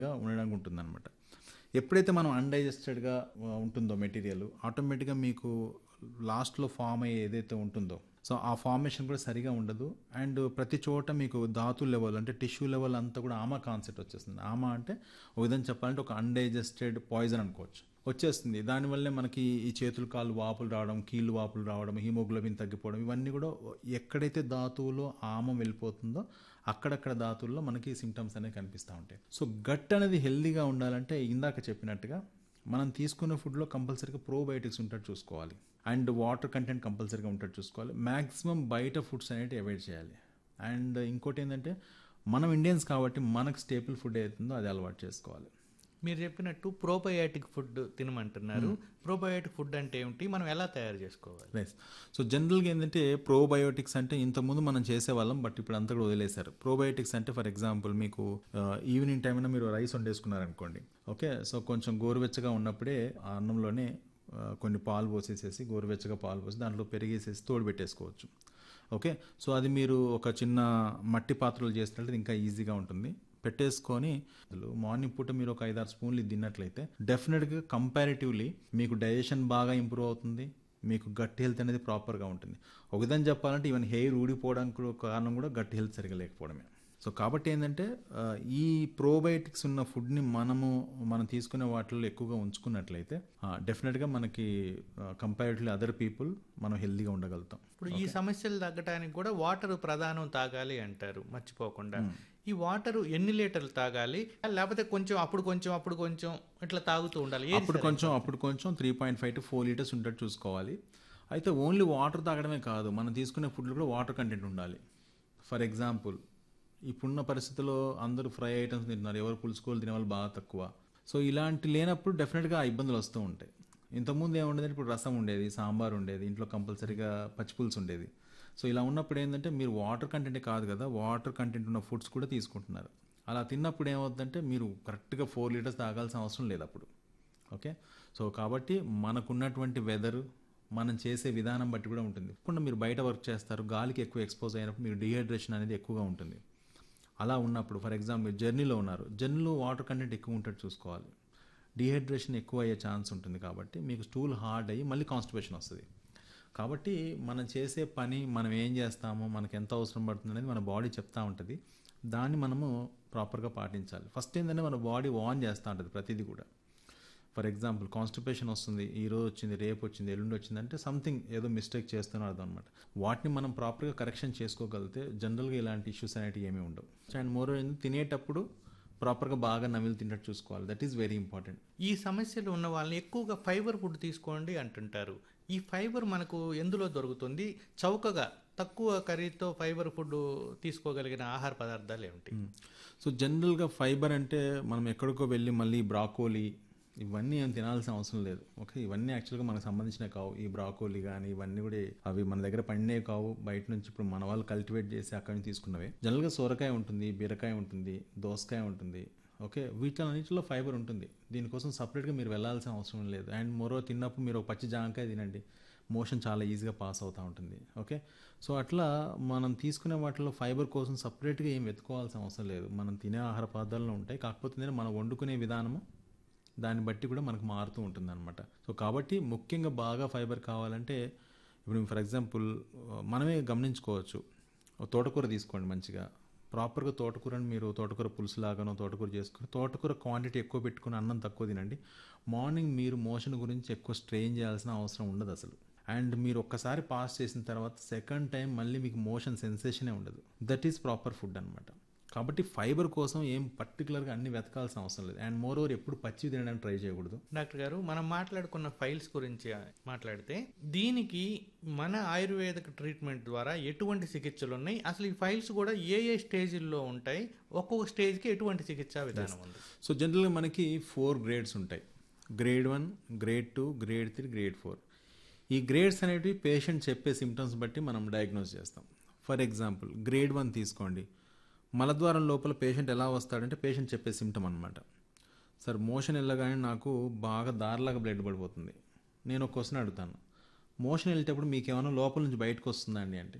ఉండడానికి ఉంటుందన్నమాట ఎప్పుడైతే మనం అన్డైజెస్టెడ్గా ఉంటుందో మెటీరియల్ ఆటోమేటిక్గా మీకు లాస్ట్లో ఫామ్ అయ్యే ఏదైతే ఉంటుందో సో ఆ ఫార్మేషన్ కూడా సరిగా ఉండదు అండ్ ప్రతి చోట మీకు ధాతు లెవెల్ అంటే టిష్యూ లెవెల్ అంతా కూడా ఆమా కాన్సెప్ట్ వచ్చేస్తుంది ఆమా అంటే ఒక విధంగా చెప్పాలంటే ఒక అన్డైజెస్టెడ్ పాయిజన్ అనుకోవచ్చు వచ్చేస్తుంది దానివల్లే మనకి ఈ చేతులు కాళ్ళు వాపులు రావడం కీళ్ళు వాపులు రావడం హీమోగ్లోబిన్ తగ్గిపోవడం ఇవన్నీ కూడా ఎక్కడైతే ధాతువులో ఆమం వెళ్ళిపోతుందో అక్కడక్కడ ధాతువుల్లో మనకి సిమ్టమ్స్ అనేవి కనిపిస్తూ ఉంటాయి సో గట్ అనేది హెల్దీగా ఉండాలంటే ఇందాక చెప్పినట్టుగా మనం తీసుకున్న ఫుడ్లో కంపల్సరీగా ప్రోబయోటిక్స్ ఉంటాడు చూసుకోవాలి అండ్ వాటర్ కంటెంట్ కంపల్సరీగా ఉంటాడు చూసుకోవాలి మ్యాక్సిమం బయట ఫుడ్స్ అనేవి అవాయిడ్ చేయాలి అండ్ ఇంకోటి ఏంటంటే మనం ఇండియన్స్ కాబట్టి మనకు స్టేపుల్ ఫుడ్ ఏదైతుందో అది అలవాటు చేసుకోవాలి మీరు చెప్పినట్టు ప్రోబయాటిక్ ఫుడ్ తినమంటున్నారు ప్రోబయాటిక్ ఫుడ్ అంటే ఏమిటి మనం ఎలా తయారు చేసుకోవాలి రైస్ సో జనరల్గా ఏంటంటే ప్రోబయోటిక్స్ అంటే ఇంతకుముందు మనం చేసేవాళ్ళం బట్ ఇప్పుడు అంతా కూడా వదిలేశారు ప్రోబయోటిక్స్ అంటే ఫర్ ఎగ్జాంపుల్ మీకు ఈవినింగ్ టైం అయినా మీరు రైస్ వండేసుకున్నారనుకోండి ఓకే సో కొంచెం గోరువెచ్చగా ఉన్నప్పుడే ఆ అన్నంలోనే ఆ, కొన్ని పాలు పోసేసేసి గోరువెచ్చగా పాలు పోసి దాంట్లో పెరిగేసేసి తోడు పెట్టేసుకోవచ్చు ఓకే సో అది మీరు ఒక చిన్న మట్టి పాత్రలు చేసినట్లయితే ఇంకా ఈజీగా ఉంటుంది పెట్టేసుకొని అసలు మార్నింగ్ పూట మీరు ఒక ఐదారు స్పూన్లు ఇది తిన్నట్లయితే డెఫినెట్గా కంపారిటివ్లీ మీకు డైజెషన్ బాగా ఇంప్రూవ్ అవుతుంది మీకు గట్ హెల్త్ అనేది ప్రాపర్గా ఉంటుంది ఒక విధంగా చెప్పాలంటే ఈవెన్ హెయిర్ ఊడిపోవడానికి కూడా ఒక కారణం కూడా గట్ హెల్త్ సరిగా లేకపోవడమే సో కాబట్టి ఏంటంటే ఆ, ఈ ప్రోబయోటిక్స్ ఉన్న ఫుడ్ని మనము మనం తీసుకునే వాటిల్లో ఎక్కువగా ఉంచుకున్నట్లయితే డెఫినెట్గా మనకి కంపారిటివ్లీ అదర్ పీపుల్ మనం హెల్తీగా ఉండగలుగుతాం ఇప్పుడు ఈ సమస్యలు తగ్గడానికి కూడా వాటర్ ప్రధానం తాగాలి అంటారు మర్చిపోకుండా ఈ వాటర్ ఎన్ని లీటర్లు తాగాలి లేకపోతే కొంచెం అప్పుడు కొంచెం అప్పుడు కొంచెం ఇట్లా తాగుతూ ఉండాలి ఏది అప్పుడు కొంచెం అప్పుడు కొంచెం three point five to four litres ఉండేట్టు చూసుకోవాలి అయితే ఓన్లీ వాటర్ తాగడమే కాదు మనం తీసుకునే ఫుడ్లో కూడా వాటర్ కంటెంట్ ఉండాలి ఫర్ ఎగ్జాంపుల్ ఇప్పుడున్న పరిస్థితుల్లో అందరూ ఫ్రై ఐటమ్స్ తింటున్నారు ఎవరు పులుసుకోలు తినే వాళ్ళు బాగా తక్కువ సో ఇలాంటి లేనప్పుడు డెఫినెట్గా ఆ ఇబ్బందులు వస్తూ ఉంటాయి ఇంతకుముందు ఏముండేది ఇప్పుడు రసం ఉండేది సాంబార్ ఉండేది ఇంట్లో కంపల్సరీగా పచ్చిపులుసు ఉండేది సో ఇలా ఉన్నప్పుడు ఏంటంటే మీరు వాటర్ కంటెంటే కాదు కదా వాటర్ కంటెంట్ ఉన్న ఫుడ్స్ కూడా తీసుకుంటున్నారు అలా తిన్నప్పుడు ఏమవుతుందంటే మీరు కరెక్ట్గా ఫోర్ లీటర్స్ తాగాల్సిన అవసరం లేదు అప్పుడు ఓకే సో కాబట్టి మనకున్నటువంటి వెదర్ మనం చేసే విధానం బట్టి కూడా ఉంటుంది ఇప్పుడు మీరు బయట వర్క్ చేస్తారు గాలికి ఎక్కువ ఎక్స్పోజ్ అయినప్పుడు మీకు డిహైడ్రేషన్ అనేది ఎక్కువగా ఉంటుంది అలా ఉన్నప్పుడు ఫర్ ఎగ్జాంపుల్ మీరు జర్నీలో ఉన్నారు జర్నీలో వాటర్ కంటెంట్ ఎక్కువ ఉంటట్టు చూసుకోవాలి డిహైడ్రేషన్ ఎక్కువ అయ్యే ఛాన్స్ ఉంటుంది కాబట్టి మీకు స్టూల్ హార్డ్ అయ్యి మళ్ళీ కాన్స్టిపేషన్ వస్తుంది కాబట్టి మనం చేసే పని మనం ఏం చేస్తామో మనకు ఎంత అవసరం పడుతుంది అనేది మన బాడీ చెప్తా ఉంటుంది దాన్ని మనము ప్రాపర్గా పాటించాలి ఫస్ట్ ఏంటంటే మన బాడీ వాన్ చేస్తూ ఉంటుంది ప్రతిదీ కూడా ఫర్ ఎగ్జాంపుల్ కాన్స్టిపేషన్ వస్తుంది ఈ రోజు వచ్చింది రేపు వచ్చింది ఎల్లుండి వచ్చింది అంటే సంథింగ్ ఏదో మిస్టేక్ చేస్తున్నా అర్థం అనమాట వాటిని మనం ప్రాపర్గా కరెక్షన్ చేసుకోగలిగితే జనరల్గా ఇలాంటి ఇష్యూస్ అనేవి ఏమీ ఉండవు అండ్ మోర్ తినేటప్పుడు ప్రాపర్గా బాగా నమిలి తిన్నట్టు చూసుకోవాలి దట్ ఈస్ వెరీ ఇంపార్టెంట్ ఈ సమస్యలు ఉన్న వాళ్ళని ఎక్కువగా ఫైబర్ ఫుడ్ తీసుకోండి అంటుంటారు ఈ ఫైబర్ మనకు ఎందులో దొరుకుతుంది చౌకగా తక్కువ ఖరీదుతో ఫైబర్ ఫుడ్ తీసుకోగలిగిన ఆహార పదార్థాలు ఏమిటి సో జనరల్గా ఫైబర్ అంటే మనం ఎక్కడికో వెళ్ళి మళ్ళీ బ్రాకోలీ ఇవన్నీ ఏం తినాల్సిన అవసరం లేదు ఓకే ఇవన్నీ యాక్చువల్గా మనకు సంబంధించిన కావు ఈ బ్రాకోలీ కానీ ఇవన్నీ కూడా అవి మన దగ్గర పండినవి కావు బయట నుంచి ఇప్పుడు మన వాళ్ళు కల్టివేట్ చేసి అక్కడి నుంచి తీసుకున్నవే జనరల్గా సొరకాయ ఉంటుంది బీరకాయ ఉంటుంది దోసకాయ ఉంటుంది ఓకే వీటిలన్నిటిలో ఫైబర్ ఉంటుంది దీనికోసం సపరేట్గా మీరు వెళ్ళాల్సిన అవసరం లేదు అండ్ మరో తిన్నప్పుడు మీరు ఒక పచ్చి జాంకాయ తినండి మోషన్ చాలా ఈజీగా పాస్ అవుతూ ఉంటుంది ఓకే సో అట్లా మనం తీసుకునే వాటిలో ఫైబర్ కోసం సపరేట్గా ఏం వెతుకోవాల్సిన అవసరం లేదు మనం తినే ఆహార పదార్థాల్లో ఉంటాయి కాకపోతే ఏంటంటే మనం వండుకునే విధానము దాన్ని బట్టి కూడా మనకు మారుతూ ఉంటుంది అనమాట సో కాబట్టి ముఖ్యంగా బాగా ఫైబర్ కావాలంటే ఇప్పుడు ఫర్ ఎగ్జాంపుల్ మనమే గమనించుకోవచ్చు ఒక తోటకూర తీసుకోండి మంచిగా ప్రాపర్గా తోటకూరని మీరు తోటకూర పులుసు లాగానో తోటకూర చేసుకుని తోటకూర క్వాంటిటీ ఎక్కువ పెట్టుకుని అన్నం తక్కువ తినండి మార్నింగ్ మీరు మోషన్ గురించి ఎక్కువ స్ట్రెయిన్ చేయాల్సిన అవసరం ఉండదు అసలు అండ్ మీరు ఒక్కసారి పాస్ చేసిన తర్వాత సెకండ్ టైం మళ్ళీ మీకు మోషన్ సెన్సేషనే ఉండదు దట్ ఈస్ ప్రాపర్ ఫుడ్ అనమాట కాబట్టి ఫైబర్ కోసం ఏం పర్టికులర్గా అన్ని వెతకాల్సిన అవసరం లేదు అండ్ మోర్ ఓవర్ ఎప్పుడు పచ్చి తినడానికి ట్రై చేయకూడదు డాక్టర్ గారు మనం మాట్లాడుకున్న ఫైల్స్ గురించి మాట్లాడితే దీనికి మన ఆయుర్వేదిక ట్రీట్మెంట్ ద్వారా ఎటువంటి చికిత్సలు ఉన్నాయి అసలు ఈ ఫైల్స్ కూడా ఏ ఏ స్టేజ్ల్లో ఉంటాయి ఒక్కొక్క స్టేజ్కి ఎటువంటి చికిత్సా విధానం ఉంది సో జనరల్గా మనకి ఫోర్ గ్రేడ్స్ ఉంటాయి grade one grade two grade three grade four ఈ గ్రేడ్స్ అనేటివి పేషెంట్ చెప్పే సిమ్టమ్స్ బట్టి మనం డయాగ్నోస్ చేస్తాం ఫర్ ఎగ్జాంపుల్ గ్రేడ్ వన్ తీసుకోండి మలద్వారం లోపల పేషెంట్ ఎలా వస్తాడంటే పేషెంట్ చెప్పే సిమ్టమ్ అనమాట సార్ మోషన్ వెళ్ళగానే నాకు బాగా దారిలాగా బ్లడ్ పడిపోతుంది నేను ఒక క్వశ్చన్ అడుగుతాను మోషన్ వెళ్ళేటప్పుడు మీకు ఏమైనా లోపల నుంచి బయటకు వస్తుందండి అంటే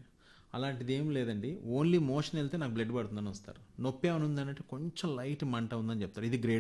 అలాంటిది ఏం లేదండి ఓన్లీ మోషన్ వెళ్తే నాకు బ్లడ్ పడుతుందని వస్తారు నొప్పి ఏమైనా ఉందంటే కొంచెం లైట్ మంట ఉందని చెప్తారు ఇది గ్రేడ్